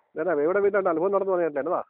എന്നാ വേവിടെ വീട്ടിലുണ്ട് അനുഭവം നടന്നു പറഞ്ഞിട്ടില്ല എന്നതാ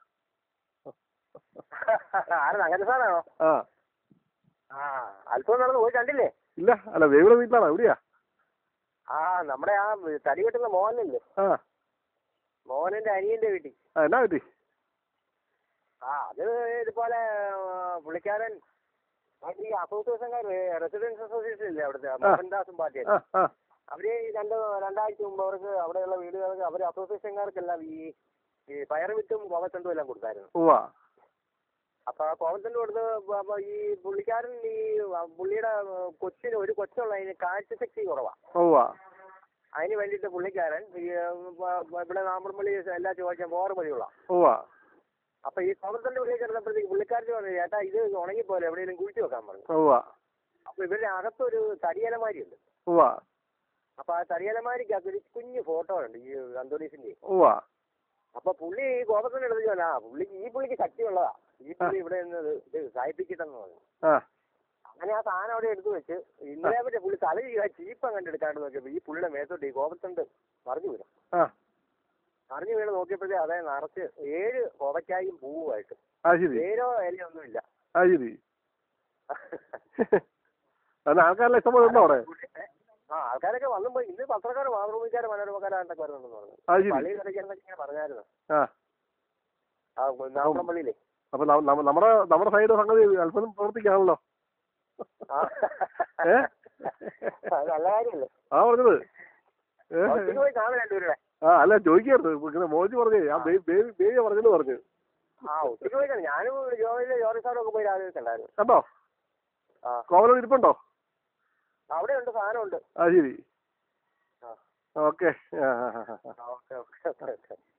ആരും അങ്ങനെ സാധനമാണോ ആ ആ അല്പം നടന്ന് പോയി കണ്ടില്ലേ ഇല്ല അല്ല വേവിടെ വീട്ടിലാണോ എവിടെയാ ആ നമ്മുടെ ആ തടി വെട്ടുന്ന മോഹനല്ലേ ആ മോഹനന്റെ അനിയന്റെ വീട്ടിൽ ആ എന്നാ പറ്റി ആ അത് ഇതുപോലെ ആ, പുള്ളിക്കാരൻ അത് ഈ അസോസിയേഷൻകാർ റെസിഡൻസ് അസോസിയേഷൻ ഇല്ലേ അവിടുത്തെ മോഹൻദാസും പാർട്ടി ആ ആ അവര് ഈ രണ്ട് രണ്ടാഴ്ച മുമ്പ് അവർക്ക് അവിടെയുള്ള വീടുകൾക്ക് അവർ അസോസിയേഷൻകാർക്കെല്ലാം ഈ ഈ പയർ വിത്തും കോവത്തണ്ടും എല്ലാം കൊടുത്തായിരുന്നു ഉവ്വാ അപ്പൊ ആ കോവത്തണ്ട് കൊടുത്ത് അപ്പൊ ഈ പുള്ളിക്കാരൻ ഈ പുള്ളിയുടെ കൊച്ചിന് ഒരു കൊച്ചുള്ളതിന് കാഴ്ചശക്തി കുറവാ ഉവ്വാ അതിന് വേണ്ടിയിട്ട് പുള്ളിക്കാരൻ ഈ വ- വ- ഇവിടെ നാമ്പർമള്ളി എല്ലാ ചൊവ്വാഴ്ച പോറ് വഴിയുള്ള ഉവ്വാ അപ്പൊ ഈ കോവത്തണ്ട് വിളിയിൽ കിടന്നപ്പോഴത്തേക്ക് പുള്ളിക്കാരൻ പറഞ്ഞു ചേട്ടാ ഇത് ഉണങ്ങിപ്പോലെ എവിടെയെങ്കിലും കുഴിച്ചു വെക്കാൻ പറഞ്ഞു ഉവ്വാ അപ്പൊ ഇവരുടെ അകത്തൊരു തടിയലമാരി ഉണ്ട് ഉവ്വാ അപ്പൊ ആ തടിയലമാരിക്കകത്ത് ഒരു കുഞ്ഞു ഫോട്ടോ ഉണ്ട് ഈ അന്തോണീസിന്റെ ഉവ്വാ അപ്പൊ പുള്ളി ഈ കോപത്തിന്റെ എടുത്ത് ചോദിച്ചാൽ ആ പുള്ളിക്ക് ഈ പുള്ളിക്ക് ശക്തിയുള്ളതാ ഈ പുള്ളി ഇവിടെ നിന്ന് ഇത് ഇത് സായിപ്പിക്കട്ടെന്ന് പറഞ്ഞു ആ അങ്ങനെ ആ സാധനം അവിടെ എടുത്തു വെച്ച് ഇന്നലെ പറ്റേ പുള്ളി തല ചെയ്യുക ചീപ്പം കണ്ടെടുക്കാണ്ട് നോക്കിയപ്പോ ഈ പുള്ളിയുടെ മേത്തോട്ട് ഈ കോപത്തണ്ട് മറിഞ്ഞു വീണു ആ മറിഞ്ഞു വീണ് നോക്കിയപ്പോഴേ അതേ നിറച്ച് ഏഴ് കോവയ്ക്കായും പൂവുമായിട്ട് ആ ശരി വേരോ ഇലയൊന്നുമില്ല ആ ശരി അന്ന് ആൾക്കാരെല്ലാം ഇഷ്ടംപോലെ ഉണ്ടോ അവിടെ ആ ആൾക്കാരൊക്കെ വന്നും പോയി ഇന്ന് പത്രക്കാർ മാതൃഭൂമിക്കാർ മനോരമക്കാരാണ്ടൊക്കെ വരുന്നുണ്ടെന്ന് പറഞ്ഞു ആ ശരി പള്ളിയിൽ ഇടയ്ക്ക് ഇങ്ങനെ പറഞ്ഞായിരുന്നു ആ ആ നാമ്പളം പള്ളിയിലേ അപ്പൊ ന- നമ്മ- നമ്മുടെ നമ്മുടെ സൈഡ് സംഗതി അല്പം പ്രവർത്തിക്കാണല്ലോ ആ ഏ അത് നല്ല കാര്യമല്ലേ ആ പറഞ്ഞത് ഏ ഒറ്റയ്ക്ക് പോയി കാണും രണ്ടുപേരുടെ ആ അല്ല ചോദിക്കായിരുന്നു ഇങ്ങനെ മോജി പറഞ്ഞേ ആ ബേബി ബേബി ബേബി പറഞ്ഞെന്ന് പറഞ്ഞു ആ ഒറ്റയ്ക്ക് പോയി കാണും ഞാനും ജോലിയിലെ ജോലി സാറൊക്കെ പോയി രാവിലെ കണ്ടായിരുന്നു കണ്ടോ ആ കോവലം ഇരിപ്പുണ്ടോ അവിടെ ഉണ്ട് സാധനമുണ്ട് ആ ശരി ആ. ഓക്കെ ആ ആ ആ ആ ആ ഓക്കെ ഓക്കെ ഓക്കെ